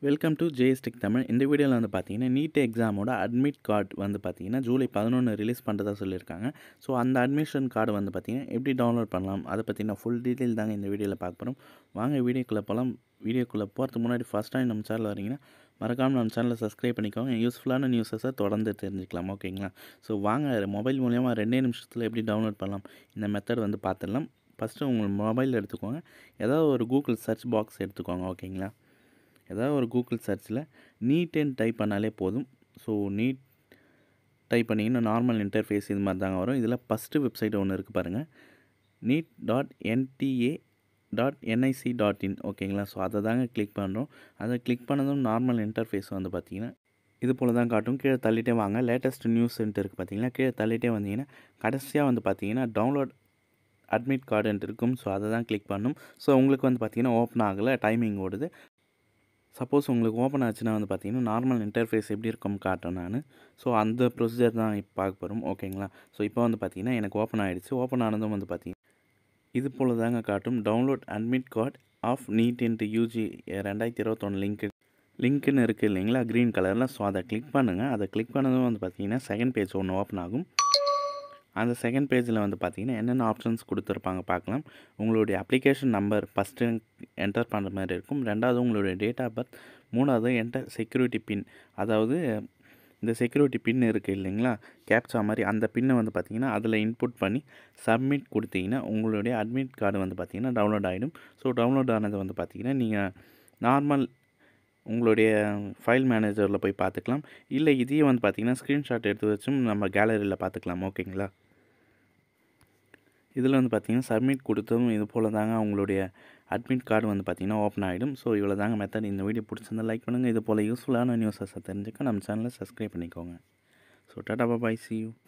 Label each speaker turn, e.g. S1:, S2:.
S1: welcome to ஜேஎஸ்டிக் Tamil இந்த வீடியோவில் வந்து பார்த்தீங்கன்னா நீட் எக்ஸாமோட அட்மிட் கார்டு வந்து பார்த்தீங்கன்னா ஜூலை பதினொன்று ரிலீஸ் பண்ணுறதா சொல்லியிருக்காங்க ஸோ அந்த அட்மிஷன் கார்டு வந்து பார்த்தீங்கன்னா எப்படி டவுன்லோட் பண்ணலாம் அதை பற்றின ஃபுல் டீட்டெயில் தாங்க இந்த வீடியோவில் பார்க்க போகிறோம் வாங்க வீடியோக்குள்ளே போகலாம் வீடியோக்குள்ளே போகிறதுக்கு முன்னாடி ஃபஸ்ட் டைம் நம்ம சேனல் வரீங்கன்னா மறக்காமல் நம்ம சேனலை சப்ஸ்கிரைப் பண்ணிக்கோங்க யூஸ்ஃபுல்லான நியூஸஸை தொடர்ந்து தெரிஞ்சுக்கலாம் ஓகேங்களா ஸோ வாங்க மொபைல் மூலியமாக ரெண்டே நிமிஷத்தில் எப்படி டவுன்லோட் பண்ணலாம் இந்த மெத்தட் வந்து பார்த்துடலாம் ஃபஸ்ட்டு உங்கள் மொபைல் எடுத்துக்கோங்க ஏதாவது ஒரு கூகுள் சர்ச் பாக்ஸ் எடுத்துக்கோங்க ஓகேங்களா ஏதாவது ஒரு கூகுள் சர்ச்சில் நீட்டுன்னு டைப் பண்ணாலே போதும் ஸோ நீட் டைப் பண்ணிங்கன்னா நார்மல் இன்டர்ஃபேஸ் இது மாதிரி தாங்க வரும் இதில் ஃபஸ்ட்டு வெப்சைட் ஒன்று இருக்குது பாருங்கள் NEET dot NTA dot NIC dot in ஓகேங்களா ஸோ அதை தாங்க கிளிக் பண்ணுறோம் அதை கிளிக் பண்ணதும் நார்மல் இன்டர்ஃபேஸ் வந்து பார்த்திங்கன்னா இது போல் தான் காட்டும் கீழே தள்ளிட்டே வாங்க லேட்டஸ்ட் நியூஸ்ன்ட்டு இருக்குது பார்த்தீங்கன்னா கீழே தள்ளிட்டே வந்தீங்கன்னா கடைசியாக வந்து பார்த்தீங்கன்னா டவுன்லோட் அட்மிட் கார்டுன்ட்டு இருக்கும் ஸோ அதை தான் கிளிக் பண்ணணும் ஸோ உங்களுக்கு வந்து பார்த்தீங்கன்னா ஓப்பன் ஆகலை டைமிங் ஓடுது சப்போஸ் உங்களுக்கு ஓப்பன் ஆச்சுன்னா வந்து பார்த்தீங்கன்னா நார்மல் இன்டர்ஃபேஸ் எப்படி இருக்கும் காட்டுறேன் நான் ஸோ அந்த ப்ரொசீஜர் தான் இப்போ பார்க்க போகிறோம் ஓகேங்களா ஸோ இப்போ வந்து பார்த்தீங்கன்னா எனக்கு ஓப்பன் ஆகிடுச்சு ஓப்பன் ஆனதும் வந்து பார்த்தீங்கன்னா இது போல் தாங்க காட்டும் download admit card of NEET இன்ட்டு யூஜி ரெண்டாயிரத்தி இருபத்தொன்று லிங்க் லிங்க்குன்னு இருக்குது இல்லைங்களா க்ரீன் கலரில் ஸோ அதை கிளிக் பண்ணுங்கள் அதை கிளிக் பண்ணதும் வந்து பார்த்தீங்கன்னா செகண்ட் பேஜ் ஒன்று ஓப்பன் ஆகும் அந்த செகண்ட் பேஜில் வந்து பார்த்தீங்கன்னா என்னென்ன ஆப்ஷன்ஸ் கொடுத்துருப்பாங்க பார்க்கலாம் உங்களுடைய அப்ளிகேஷன் நம்பர் ஃபஸ்ட்டு என்டர் பண்ணுற மாதிரி இருக்கும் ரெண்டாவது உங்களுடைய டேட் ஆஃப் பர்த் மூணாவது என்டர் செக்யூரிட்டி பின் அதாவது இந்த செக்யூரிட்டி பின் இருக்குது இல்லைங்களா கேப்சா மாதிரி அந்த பின்னை வந்து பார்த்தீங்கன்னா அதில் இன்புட் பண்ணி சப்மிட் கொடுத்தீங்கன்னா உங்களுடைய அட்மிட் கார்டு வந்து பார்த்தீங்கன்னா டவுன்லோட் ஆகிடும் ஸோ டவுன்லோட் ஆனது வந்து பார்த்தீங்கன்னா நீங்கள் நார்மல் உங்களுடைய ஃபைல் மேனேஜரில் போய் பார்த்துக்கலாம் இல்லை இதையும் வந்து பார்த்தீங்கன்னா ஸ்க்ரீன்ஷாட் எடுத்து வச்சும் நம்ம கேலரியில் பார்த்துக்கலாம் ஓகேங்களா இதில் வந்து பார்த்தீங்கன்னா சப்மிட் கொடுத்ததும் இது போல் தாங்க உங்களுடைய அட்மிட் கார்டு வந்து பார்த்தீங்கன்னா ஓப்பன் ஆகிடும் ஸோ இவ்வளோ தாங்க மெத்தட் இந்த வீடியோ பிடிச்சிருந்தா லைக் பண்ணுங்கள் இது போல் யூஸ்ஃபுல்லான நியூஸஸை தெரிஞ்சுக்க நம்ம சேனலை சப்ஸ்கிரைப் பண்ணிக்கோங்க so tata bye see you